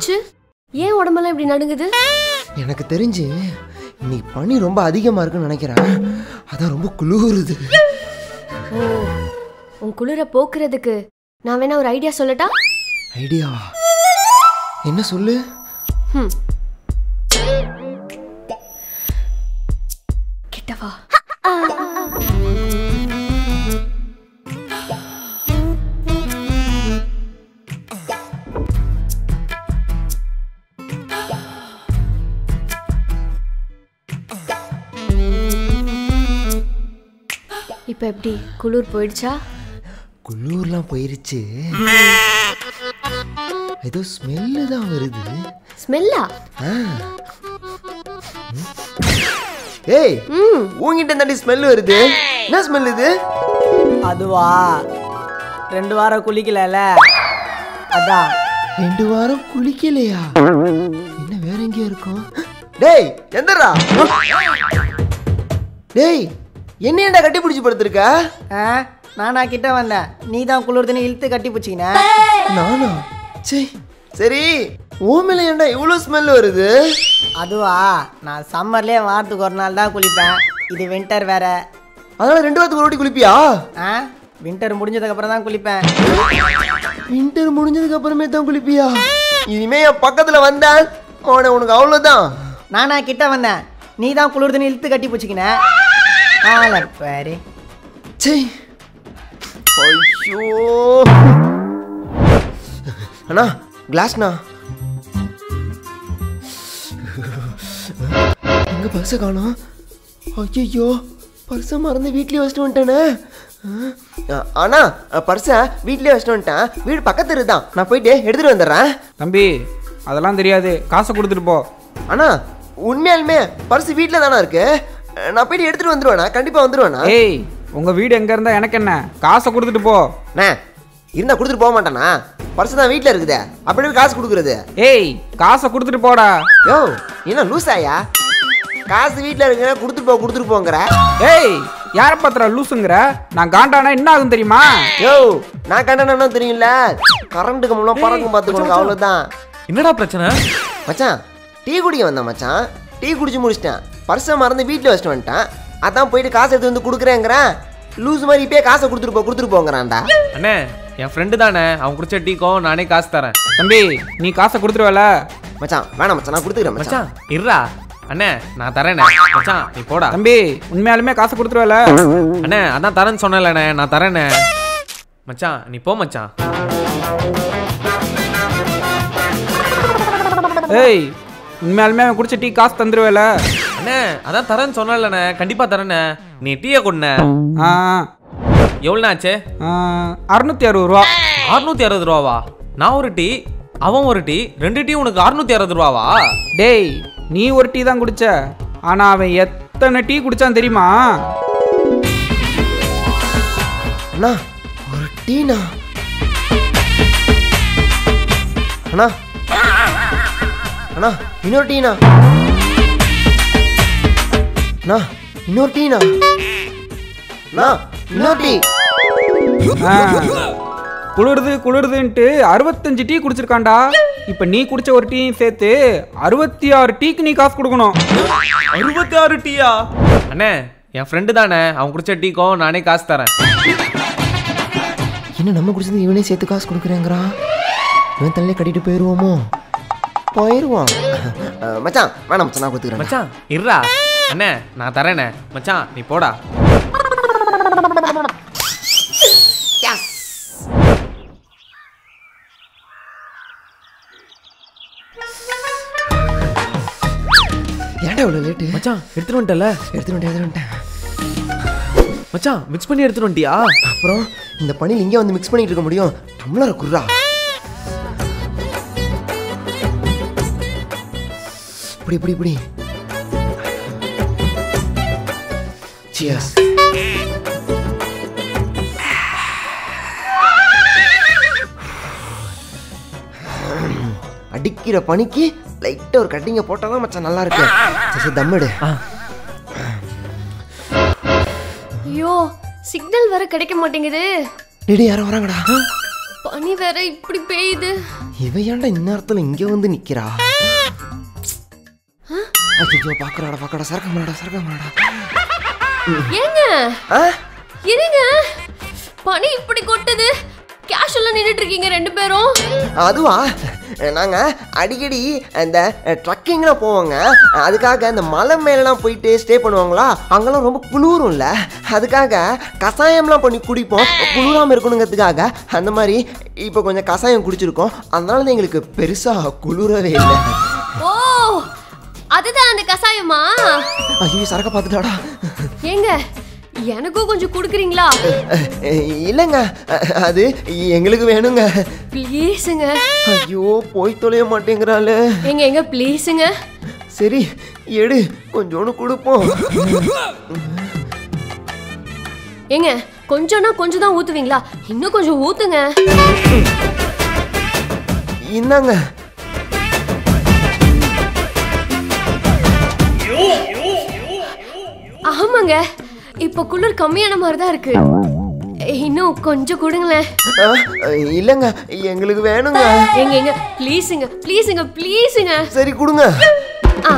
என்னாச்சு ஏன் உடம்பெல்லாம் இப்படி நடுங்குது எனக்கு தெரிஞ்சு இன்னைக்கு பனி ரொம்ப அதிகமாக இருக்குன்னு நினைக்கிறேன் அதான் ரொம்ப குளிருது ஓ உன் குளிர போக்குறதுக்கு நான் வேணா ஒரு ஐடியா சொல்லட்டா ஐடியாவா என்ன சொல்லு ம் கிட்டவா இப்போ எப்படி குளிர் போயிடுச்சா குளிர்லாம் போயிருச்சு ஏதோ ஸ்மெல்லு தான் வருது ஸ்மெல்லா ஆ. ஏய் ம் உங்ககிட்ட தாண்டி ஸ்மெல் வருது என்ன ஸ்மெல் இது அதுவா ரெண்டு வாரம் குளிக்கலல அதான் ரெண்டு வாரம் குளிக்கலையா என்ன வேற எங்கேயோ இருக்கும் டேய் எந்தரா டேய் என்ன ஏன்டா கட்டி பிடிச்சி படுத்திருக்க ஆ நானா கிட்ட வந்தேன் நீ தான் குளிர்துன்னு இழுத்து கட்டி பிடிச்சிக்கின நானா சே சரி ஓமையில ஏன்டா இவ்வளோ ஸ்மெல் வருது அதுவா நான் சம்மர்லேயே வாரத்துக்கு ஒரு நாள் தான் குளிப்பேன் இது வின்டர் வேற அதனால ரெண்டு வாரத்துக்கு ஒரு வாட்டி குளிப்பியா ஆ வின்டர் முடிஞ்சதுக்கப்புறம் தான் குளிப்பேன் வின்டர் முடிஞ்சதுக்கு அப்புறமே தான் குளிப்பியா இனிமே என் பக்கத்துல வந்தேன் அவனை உனக்கு அவ்வளோதான் நானா கிட்ட வந்தேன் நீ தான் குளிர்துன்னு இழுத்து கட்டி பிடிச்சிக்கின ஆள பாரு சே ஐயோ அண்ணா கிளாஸ்ண்ணா எங்க பர்ஸை காணோம் ஐயோ பர்ஸை மறந்து வீட்லயே வச்சுட்டு வந்துட்டேனே ஆ, அண்ணா பர்ஸை வீட்லயே வச்சுட்டு வந்துட்டேன் வீடு பக்கத்து தான் நான் போயிட்டு எடுத்துட்டு வந்துடுறேன் தம்பி அதெல்லாம் தெரியாது காசை கொடுத்துட்டு போ அண்ணா உண்மையாலுமே பர்ஸ் வீட்டில் தானே இருக்கு நான் போயிட்டு எடுத்துட்டு வந்துடுவேண்ணா கண்டிப்பா வந்துடுவேண்ணா ஏய் உங்க வீடு எங்க இருந்தா எனக்கு என்ன காசை கொடுத்துட்டு போ அண்ணா இருந்தா கொடுத்துட்டு போக மாட்டானா பர்ஸ் தான் வீட்டில் இருக்குதே அப்படியே காசு கொடுக்குறது ஏய் காசை கொடுத்துட்டு போடா யோ என்ன லூஸ் ஆயா காசு வீட்டில் இருக்கிற கொடுத்துட்டு போ கொடுத்துட்டு போங்கிற ஏய் யார பத்திர லூசுங்கிற நான் காண்டானா என்ன ஆகும் தெரியுமா யோ நான் கண்டனா தெரியும்ல கரண்ட் கம்பளம் பறக்கும் பார்த்துக்கணும் அவ்வளோதான் என்னடா பிரச்சனை மச்சான் டீ குடிக்க வந்தேன் மச்சான் டீ குடிச்சு முடிச்சிட்டேன் பர்ஸை மறந்து வீட்டில் வச்சுட்டு வந்துட்டேன் அதான் போயிட்டு காசு எடுத்து வந்து கொடுக்குறேங்கிறேன் லூஸ் மாதிரி இப்பயே காசை கொடுத்துட்டு போ கொடுத்துட்டு போங்கிறான்டா அண்ணே என் ஃப்ரெண்டு தானே அவன் குடிச்ச டீக்கும் நானே காசு தரேன் தம்பி நீ காசை கொடுத்துருவல மச்சான் வேணாம் மச்சான் நான் கொடுத்துக்கிறேன் மச்சான் மச்சான் இருடா அண்ணே நான் தரேனே மச்சான் நீ போடா தம்பி உண்மையாலுமே காசை கொடுத்துருவல அண்ணே அதான் தரேன்னு சொன்னேன்லண்ணே நான் தரேனே மச்சான் நீ போ மச்சான் ஏய் உண்மையாலுமே அவன் குடிச்ச டீ காசு தந்துருவல அண்ணே அதான் தரேன்னு சொன்னேன்லண்ணே கண்டிப்பா தரேனே நீ டீயை கொடுண்ணே ஆ எவ்வளோ ஆச்சு அறுநூத்தி அறுபது ரூபா அறுநூத்தி அறுபது ரூபாவா நான் ஒரு டீ அவன் ஒரு டீ ரெண்டு டீ உனக்கு அறுநூத்தி அறுபது ரூபாவா டேய் நீ ஒரு டீ தான் குடிச்ச ஆனா அவன் எத்தனை டீ குடிச்சான் தெரியுமா அண்ணா ஒரு டீனா அண்ணா அண்ணா இன்னொரு டீனா அண்ணா இன்னொரு டீனா அண்ணா இன்னொரு டீ ஆ. குளிருது குளிருதுன்ட்டு அறுபத்தஞ்சு டீ குடிச்சிருக்கான்டா இப்ப நீ குடிச்ச ஒரு டீயும் சேர்த்து அறுபத்தி ஆறு டீக்கு நீ காசு கொடுக்கணும் அறுபத்தி ஆறு டீயா அண்ணே என் ஃப்ரெண்டு தானே அவன் குடிச்ச டீக்கும் நானே காசு தரேன் என்ன நம்ம குடிச்சது இவனே சேர்த்து காசு கொடுக்குறேங்கிறான் இவன் தலையில கட்டிட்டு போயிடுவோமோ போயிடுவான் அஹ், மச்சான் வேணாம் மச்சான் நான் கொடுத்துக்கிறேன் மச்சான் இருடா அண்ணே நான் தரேனே மச்சான் நீ போடா ஏன்டா இவ்வளோ லேட்டு மச்சான் எடுத்துட்டு வந்துட்டல எடுத்துட்டு வந்துட்டேன் எடுத்துட்டு வந்துட்டேன் மச்சான் மிக்ஸ் பண்ணி எடுத்துட்டு வந்துட்டியா அப்புறம் இந்த பணியில் இங்கே வந்து மிக்ஸ் பண்ணிட்டு இருக்க முடியும் டம்ளரை குர்ரா இப்படி இப்படி இப்படி சியர்ஸ் அடிக்கிற பனிக்கு லைட்டாக ஒரு கட்டிங்க போட்டால் தான் மச்சான் நல்லா இருக்கு சரி, சரி தம்மிடு ஐயோ சிக்னல் வேற கிடைக்க மாட்டேங்குது டேடி யாரும் வராங்கடா பனி வேற இப்படி பெய்யுது இவ ஏன்டா இந்நேரத்துல இங்க வந்து நிக்கிறா ஐயோ பாக்குறாடா பாக்கடா சரக்க மாடா சரக்க மாடா ஏங்க ஆ இருங்க பனி இப்படி கொட்டுது கேஷுவலா நின்னுட்டு இருக்கீங்க ரெண்டு பேரும் அதுவா நாங்க அடிக்கடி இந்த ட்ரக்கிங்லாம் போவோங்க அதுக்காக இந்த மலை மேலலாம் போயிட்டு ஸ்டே பண்ணுவாங்களா அங்கெல்லாம் ரொம்ப குளிரும்ல அதுக்காக கஷாயம்லாம் பண்ணி குடிப்போம் குளிராம இருக்கணுங்கிறதுக்காக அந்த மாதிரி இப்போ கொஞ்சம் கஷாயம் குடிச்சிருக்கோம் அதனால தான் எங்களுக்கு பெருசா குளிரவே இல்லை ஓ அதுதான் அந்த கசாயமா ஐயோ சரக்க பார்த்துட்டாடா ஏங்க எனக்கும் கொஞ்சம் குடுக்குறீங்களா இல்லைங்க அது எங்களுக்கு வேணுங்க ப்ளீஸுங்க ஐயோ போய் தொலைய மாட்டேங்கிறாள் எங்க எங்க ப்ளீஸுங்க சரி எடு கொஞ்சோன்னு கொடுப்போம் ஏங்க கொஞ்சம்னா கொஞ்சம் தான் ஊத்துவீங்களா இன்னும் கொஞ்சம் ஊத்துங்க இந்தாங்க ஆமாங்க இப்போ குளிர் கம்மியான மாதிரி தான் இருக்கு இன்னும் கொஞ்சம் கொடுங்களேன் ஆ, இல்லைங்க எங்களுக்கு வேணுங்க எங்க எங்க ப்ளீஸுங்க ப்ளீஸுங்க ப்ளீஸுங்க சரி கொடுங்க ஆ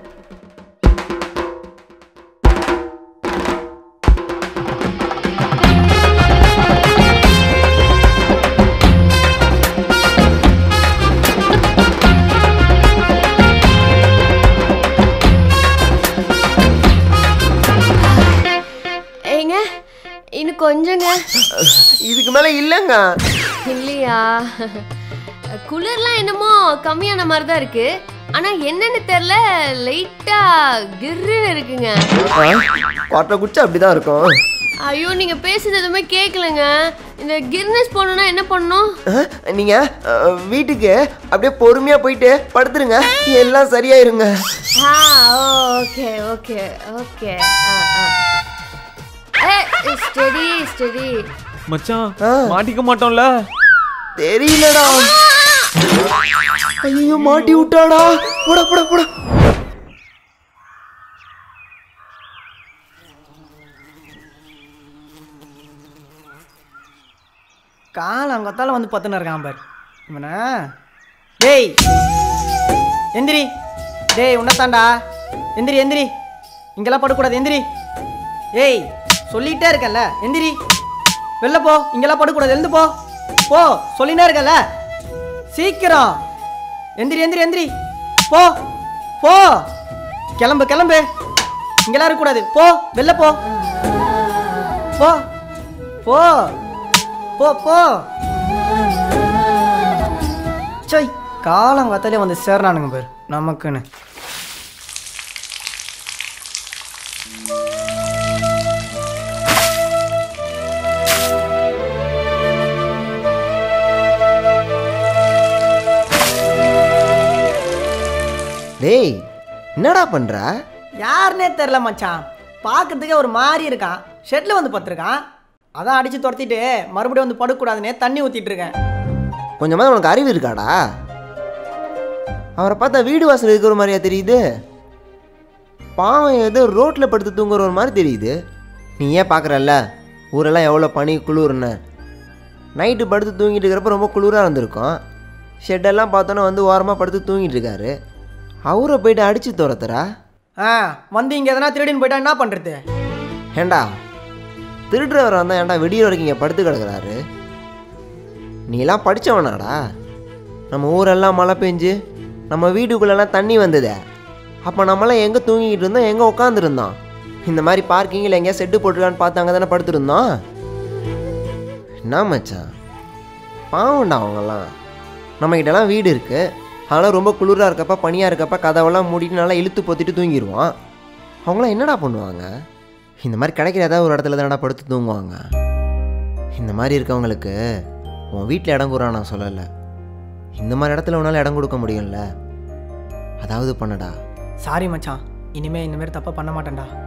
ஏங்க இன்னும் கொஞ்சங்க இதுக்கு மேல இல்லைங்க இல்லையா குளிர்லாம் என்னமோ கம்மியான மாதிரி தான் இருக்கு ஆனா என்னன்னு தெரியல லைட்டா கிர்ருன்னு இருக்குங்க குவாட்டை குடிச்சா அப்படிதான் இருக்கும் ஐயோ நீங்க பேசுறது எதுவுமே கேட்கலங்க இந்த கிர்னஸ் போடணும்னா என்ன பண்ணணும் ஆ, நீங்க ஆ, வீட்டுக்கு அப்படியே பொறுமையா போயிட்டு படுத்துருங்க எல்லாம் சரியாயிருங்க ஆ okay okay okay steady steady மச்சான் ஆ. மாட்டிக்க மாட்டோம்ல தெரியலடா ஐயோ மாட்டி விட்டாடா போட போட போட காலங்கத்தால வந்து பத்துன்னு இருக்கான் பாரு இவனா டேய் எந்திரி டேய் உன்னத்தாண்டா எந்திரி எந்திரி இங்கெல்லாம் படுக்கூடாது எந்திரி ஏய் சொல்லிட்டே இருக்கேன்ல எந்திரி வெளில போ இங்கெல்லாம் படுக்கூடாது எழுந்து போ போ சொல்லினே இருக்கல சீக்கிரம் எந்திரி எந்திரி எந்திரி போ போ கிளம்பு கிளம்பு இங்கெல்லாம் இருக்கக்கூடாது போ வெளில போ போ போ போ போ சை காலங்காத்தாலே வந்து சேர்றானுங்க பேர் நமக்குன்னு டேய் என்னடா பண்ற யாருன்னே தெரில மச்சான் பார்க்கறதுக்கே ஒரு மாதிரி இருக்கான் ஷெட்டில் வந்து படுத்திருக்கான் அதான் அடித்து துரத்திட்டு மறுபடியும் வந்து படுக்கூடாதுன்னே தண்ணி ஊற்றிட்டு இருக்கேன் கொஞ்சமாவது உனக்கு அறிவு இருக்காடா அவரை பார்த்தா வீடு வாசல் இருக்கிற மாதிரியா தெரியுது பாவம் ஏதோ ரோட்டில் படுத்து தூங்குற ஒரு மாதிரி தெரியுது நீ ஏன் பார்க்குறல்ல ஊரெல்லாம் எவ்வளோ பனி குளிர்னு நைட்டு படுத்து தூங்கிட்டு இருக்கிறப்ப ரொம்ப குளிராக இருந்திருக்கும் ஷெட்டெல்லாம் பார்த்தோன்னா வந்து ஓரமாக படுத்து தூங்கிட்டு இருக்காரு அவரை போயிட்டு அடித்து துரத்துறா ஆ வந்து இங்கே எதனா திருடின்னு போயிட்டா என்ன பண்ணுறது ஏண்டா திருடுறவர் வந்தால் ஏன்டா விடிய வரைக்கும் இங்கே படுத்து கிடக்குறாரு நீலாம் படித்தவனாடா நம்ம ஊரெல்லாம் மழை பெஞ்சு நம்ம வீட்டுக்குள்ளெல்லாம் தண்ணி வந்ததே அப்போ நம்மளாம் எங்கே தூங்கிக்கிட்டு இருந்தோம் எங்கே உட்காந்துருந்தோம் இந்த மாதிரி பார்க்கிங்கில் எங்கேயா செட்டு போட்டிருக்கான்னு பார்த்து அங்கே தானே படுத்துருந்தோம் என்ன மச்சான் பாவம்டா அவங்கெல்லாம் நம்மக்கிட்டலாம் வீடு இருக்குது அதெல்லாம் ரொம்ப குளிராக இருக்கப்ப பனியாக இருக்கப்ப கதவெல்லாம் மூடிட்டு நல்லா இழுத்து பொத்திட்டு தூங்கிடுவோம் அவங்களாம் என்னடா பண்ணுவாங்க இந்த மாதிரி கிடைக்கிற ஏதாவது ஒரு இடத்துல தானடா படுத்து தூங்குவாங்க இந்த மாதிரி இருக்கவங்களுக்கு உன் வீட்டில் இடம் கூறா நான் சொல்லலை இந்த மாதிரி இடத்துல உன்னால் இடம் கொடுக்க முடியும்ல அதாவது பண்ணடா சாரி மச்சான் இனிமே இந்த மாதிரி தப்பா பண்ண மாட்டேன்டா